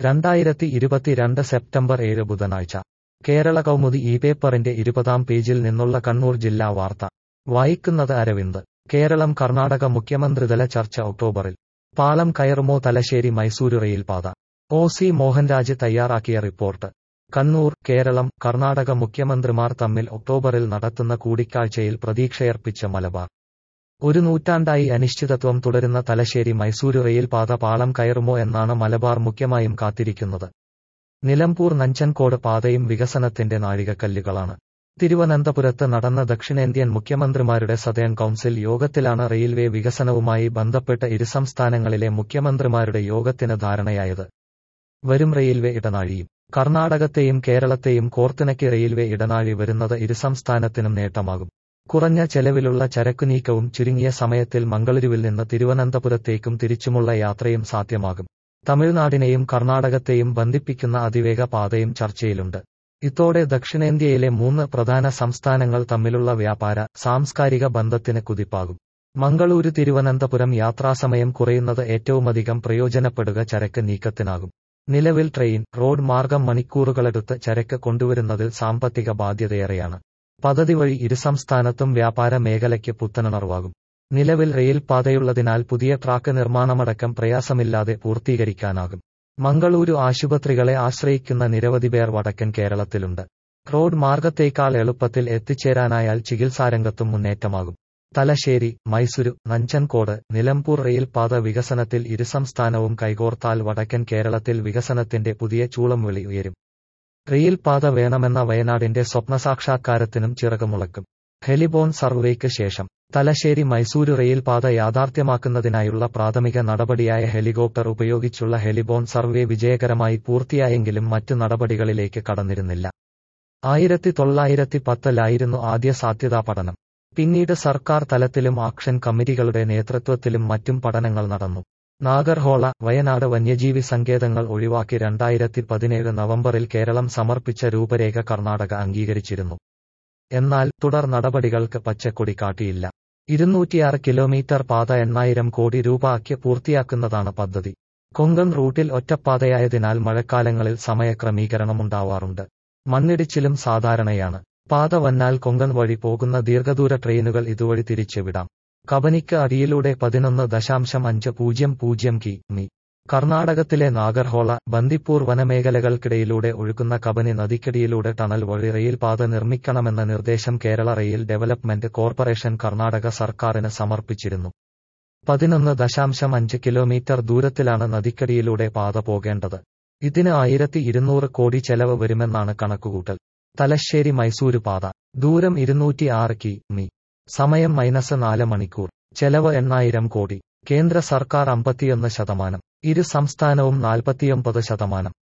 രണ്ടായിരത്തി ഇരുപത്തിരണ്ട് സെപ്റ്റംബർ ഏഴ് ബുധനാഴ്ച കേരള കൗമുദി ഈ പേപ്പറിന്റെ ഇരുപതാം പേജിൽ നിന്നുള്ള കണ്ണൂർ ജില്ലാ വാർത്ത വായിക്കുന്നത് അരവിന്ദ് കേരളം കർണാടക മുഖ്യമന്ത്രിതല ചർച്ച ഒക്ടോബറിൽ പാളം കയറുമോ തലശ്ശേരി മൈസൂരു റെയിൽപാത ഒ സി മോഹൻരാജ് തയ്യാറാക്കിയ റിപ്പോർട്ട് കണ്ണൂർ കേരളം കർണാടക മുഖ്യമന്ത്രിമാർ തമ്മിൽ ഒക്ടോബറിൽ നടത്തുന്ന കൂടിക്കാഴ്ചയിൽ പ്രതീക്ഷയർപ്പിച്ച മലബാർ ഒരു നൂറ്റാണ്ടായി അനിശ്ചിതത്വം തുടരുന്ന തലശ്ശേരി മൈസൂരു റെയിൽപാത പാളം കയറുമോ എന്നാണ് മലബാർ മുഖ്യമായും കാത്തിരിക്കുന്നത് നിലമ്പൂർ നഞ്ചൻകോട് പാതയും വികസനത്തിന്റെ നാഴികക്കല്ലുകളാണ് തിരുവനന്തപുരത്ത് നടന്ന ദക്ഷിണേന്ത്യൻ മുഖ്യമന്ത്രിമാരുടെ സതേൺ കൌൺസിൽ യോഗത്തിലാണ് റെയിൽവേ വികസനവുമായി ബന്ധപ്പെട്ട് ഇരുസംസ്ഥാനങ്ങളിലെ മുഖ്യമന്ത്രിമാരുടെ യോഗത്തിന് ധാരണയായത് വരും റെയിൽവേ ഇടനാഴിയും കർണാടകത്തെയും കേരളത്തെയും കോർത്തിണക്കി റെയിൽവേ ഇടനാഴി വരുന്നത് ഇരുസംസ്ഥാനത്തിനും നേട്ടമാകും കുറഞ്ഞ ചെലവിലുള്ള ചരക്കുനീക്കവും ചുരുങ്ങിയ സമയത്തിൽ മംഗളൂരുവിൽ നിന്ന് തിരുവനന്തപുരത്തേക്കും തിരിച്ചുമുള്ള യാത്രയും സാധ്യമാകും തമിഴ്നാടിനെയും കർണാടകത്തെയും ബന്ധിപ്പിക്കുന്ന അതിവേഗ പാതയും ചർച്ചയിലുണ്ട് ഇതോടെ ദക്ഷിണേന്ത്യയിലെ മൂന്ന് പ്രധാന സംസ്ഥാനങ്ങൾ തമ്മിലുള്ള വ്യാപാര സാംസ്കാരിക ബന്ധത്തിന് കുതിപ്പാകും മംഗളൂരു തിരുവനന്തപുരം യാത്രാസമയം കുറയുന്നത് ഏറ്റവുമധികം പ്രയോജനപ്പെടുക ചരക്ക് നീക്കത്തിനാകും നിലവിൽ ട്രെയിൻ റോഡ് മാർഗം മണിക്കൂറുകളെടുത്ത് ചരക്ക് കൊണ്ടുവരുന്നതിൽ സാമ്പത്തിക ബാധ്യതയേറെയാണ് പദ്ധതി വഴി ഇരുസംസ്ഥാനത്തും വ്യാപാര മേഖലയ്ക്ക് പുത്തനുണർവാകും നിലവിൽ റെയിൽ പാതയുള്ളതിനാൽ പുതിയ ട്രാക്ക് നിർമ്മാണമടക്കം പ്രയാസമില്ലാതെ പൂർത്തീകരിക്കാനാകും മംഗളൂരു ആശുപത്രികളെ ആശ്രയിക്കുന്ന നിരവധി പേർ വടക്കൻ കേരളത്തിലുണ്ട് റോഡ് മാർഗത്തേക്കാൾ എളുപ്പത്തിൽ എത്തിച്ചേരാനായാൽ ചികിത്സാരംഗത്തും മുന്നേറ്റമാകും തലശ്ശേരി മൈസൂരു നഞ്ചൻകോട് നിലമ്പൂർ റെയിൽ പാത വികസനത്തിൽ ഇരുസംസ്ഥാനവും കൈകോർത്താൽ വടക്കൻ കേരളത്തിൽ വികസനത്തിന്റെ പുതിയ ചൂളം വിളി ഉയരും റെയിൽ പാത വേണമെന്ന വയനാടിന്റെ സ്വപ്നസാക്ഷാത്കാരത്തിനും ചിറകുമുളക്കും ഹെലിബോൺ സർവേക്ക് ശേഷം തലശ്ശേരി മൈസൂരു റെയിൽ പാത യാഥാർത്ഥ്യമാക്കുന്നതിനായുള്ള പ്രാഥമിക നടപടിയായ ഹെലികോപ്റ്റർ ഉപയോഗിച്ചുള്ള ഹെലിബോൺ സർവേ വിജയകരമായി പൂർത്തിയായെങ്കിലും മറ്റു നടപടികളിലേക്ക് കടന്നിരുന്നില്ല ആയിരത്തി തൊള്ളായിരത്തി പത്തിലായിരുന്നു ആദ്യ സാധ്യതാ പഠനം പിന്നീട് സർക്കാർ തലത്തിലും ആക്ഷൻ കമ്മിറ്റികളുടെ നേതൃത്വത്തിലും മറ്റും പഠനങ്ങൾ നടന്നു നാഗർഹോള വയനാട് വന്യജീവി സങ്കേതങ്ങൾ ഒഴിവാക്കി രണ്ടായിരത്തി പതിനേഴ് നവംബറിൽ കേരളം സമർപ്പിച്ച രൂപരേഖ കർണാടക അംഗീകരിച്ചിരുന്നു എന്നാൽ തുടർ നടപടികൾക്ക് പച്ചക്കൊടി കാട്ടിയില്ല ഇരുന്നൂറ്റിയാറ് കിലോമീറ്റർ പാത എണ്ണായിരം കോടി രൂപ ആക്കി പൂർത്തിയാക്കുന്നതാണ് പദ്ധതി കൊങ്കൺ റൂട്ടിൽ ഒറ്റപ്പാതയായതിനാൽ മഴക്കാലങ്ങളിൽ സമയക്രമീകരണമുണ്ടാവാറുണ്ട് മണ്ണിടിച്ചിലും സാധാരണയാണ് പാത വന്നാൽ കൊങ്കൺ വഴി പോകുന്ന ദീർഘദൂര ട്രെയിനുകൾ ഇതുവഴി തിരിച്ചുവിടാം കബനിക്ക് അടിയിലൂടെ പതിനൊന്ന് ദശാംശം അഞ്ച് പൂജ്യം പൂജ്യം കി മി കർണാടകത്തിലെ നാഗർഹോള ബന്ദിപ്പൂർ വനമേഖലകൾക്കിടയിലൂടെ ഒഴുകുന്ന കബനി നദിക്കടിയിലൂടെ ടണൽ വഴി റെയിൽ പാത നിർമ്മിക്കണമെന്ന നിർദ്ദേശം Kerala rail development corporation Karnataka സർക്കാരിന് സമർപ്പിച്ചിരുന്നു പതിനൊന്ന് ദശാംശം അഞ്ച് കിലോമീറ്റർ ദൂരത്തിലാണ് നദിക്കടിയിലൂടെ പാത പോകേണ്ടത് ഇതിന് ആയിരത്തി ഇരുന്നൂറ് കോടി ചെലവ് വരുമെന്നാണ് കണക്കുകൂട്ടൽ തലശ്ശേരി മൈസൂരു പാത ദൂരം ഇരുന്നൂറ്റി ആറ് കി മി സമയം മൈനസ് നാല് മണിക്കൂർ ചെലവ് എണ്ണായിരം കോടി കേന്ദ്ര സർക്കാർ അമ്പത്തിയൊന്ന് ശതമാനം ഇരു സംസ്ഥാനവും നാൽപ്പത്തിയൊമ്പത് ശതമാനം